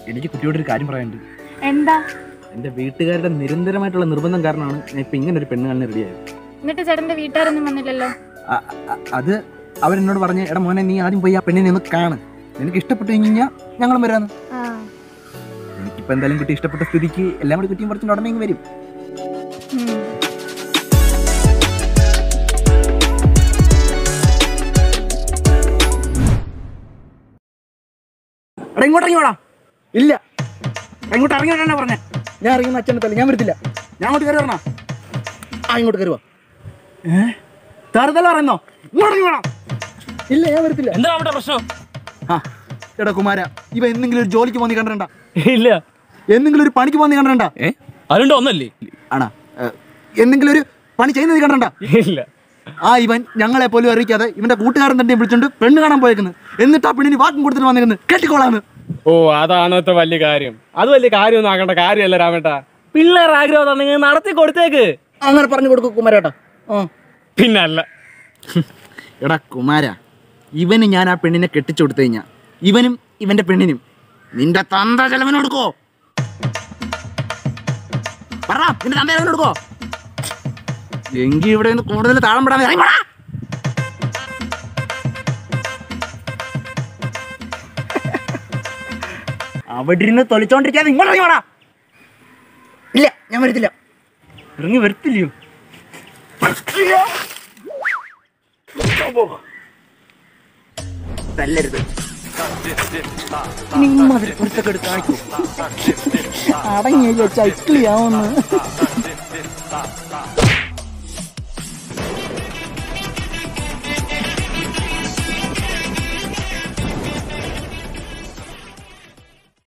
എനിക്ക് കുട്ടിയോട് ഒരു കാര്യം പറയാനുണ്ട് എന്താ എൻ്റെ വീട്ടുകാരുടെ നിരന്തരമായിട്ടുള്ള നിർബന്ധം കാരണമാണ് ഞാൻ ഇപ്പം ഇങ്ങനെ ഒരു പെണ്ണ് കാണാൻ റെഡിയായത് എന്നിട്ട് ചേട്ടന്റെ വീട്ടുകാരൊന്നും വന്നില്ലല്ലോ അ- അ- അത് അവരെന്നോട് പറഞ്ഞ് എടാ മോനെ നീ ആദ്യം പോയി ആ പെണ്ണിനെ ഒന്ന് കാണ് നിനക്ക് ഇഷ്ടപ്പെട്ടു കഴിഞ്ഞാൽ ഞങ്ങളും വരാന്ന് ആ എനിക്കിപ്പോൾ എന്തായാലും കുട്ടി ഇഷ്ടപ്പെട്ട സ്ഥിതിക്ക് എല്ലാം കൂടി കുറ്റിയും പറിച്ചിട്ട് ഉടനെ ഇങ്ങ് വരും ഉം. എടാ ഇങ്ങോട്ട് ഇറങ്ങി വേടാ ഇല്ല ഇങ്ങോട്ട് ഇറങ്ങി വരാനാ പറഞ്ഞേ ഞാൻ ഇറങ്ങുന്ന അച്ഛനെ തല്ല ഞാൻ വരത്തില്ല ഞാൻ അങ്ങോട്ട് കയറി വരണോ ആ ഇങ്ങോട്ട് കയറുവാ ഏ തറുതല പറയുന്നോ ഇങ്ങോട്ട് ഇറങ്ങി വേണം ഇല്ല ഞാൻ വരത്തില്ല എന്താ അവിടെ പ്രശ്നം ആ എടാ കുമാര ഇവ എന്തെങ്കിലും ഒരു ജോലിക്ക് പോന്നി കണ്ടിട്ടുണ്ട ഇല്ല എന്തെങ്കിലും ഒരു പണിക്ക് പോന്നി കണ്ടിട്ടുണ്ട ഏ അതുകൊണ്ട് ഒന്നല്ലേ ആണാ ഏ, എന്തെങ്കിലും ഒരു പണി ചെയ്യുന്നത് കണ്ടിട്ടുണ്ട ഇല്ല ആ ഇവൻ ഞങ്ങളെ പോലും അറിയിക്കാതെ ഇവന്റെ കൂട്ടുകാരൻ തന്നെ വിളിച്ചോണ്ട് പെണ്ണ് കാണാൻ പോയേക്കുന്നു എന്നിട്ട് ആ പെണ്ണിന് വാക്കും കൊടുത്തിട്ട് വന്നേക്കുന്നു കെട്ടിക്കോളാന്ന് ഓ അതാണ് ഇത്ര വലിയ കാര്യം അത് വലിയ കാര്യമൊന്നും ആക്കേണ്ട കാര്യമല്ല രാമേട്ട പിള്ളേർ ആഗ്രഹം നിങ്ങൾ നടത്തി കൊടുത്തേക്ക് അങ്ങനെ പറഞ്ഞു കൊടുക്കും കുമാരേട്ടാ ആ പിന്നല്ല എടാ കുമാര ഇവന് ഞാൻ ആ പെണ്ണിനെ കെട്ടിച്ചു കൊടുത്തു കഴിഞ്ഞാ ഇവനും ഇവന്റെ പെണ്ണിനും നിന്റെ തന്ത ചെലവിന് കൊടുക്കോ പറ നിന്റെ തന്ത ചെലവിന് കൊടുക്കോ എങ്കി ഇവിടെ നിന്ന് കൂടുതൽ താളം പെടാൻ ഇറങ്ങി വാടാ. അവിടെ ഇരുന്ന് തൊലിച്ചോണ്ടിരിക്കാതെ ഇങ്ങോട്ട് ഇറങ്ങി വാടാ ഇല്ല ഞാൻ വരത്തില്ല ഇറങ്ങി വരത്തില്ലയോ തല്ലരുത് ഇനി ഇമ്മാതിരി കുരുത്തൊക്കെ കാണിക്കൂ അടങ്ങി ചൈക്കിളിയാവുന്നു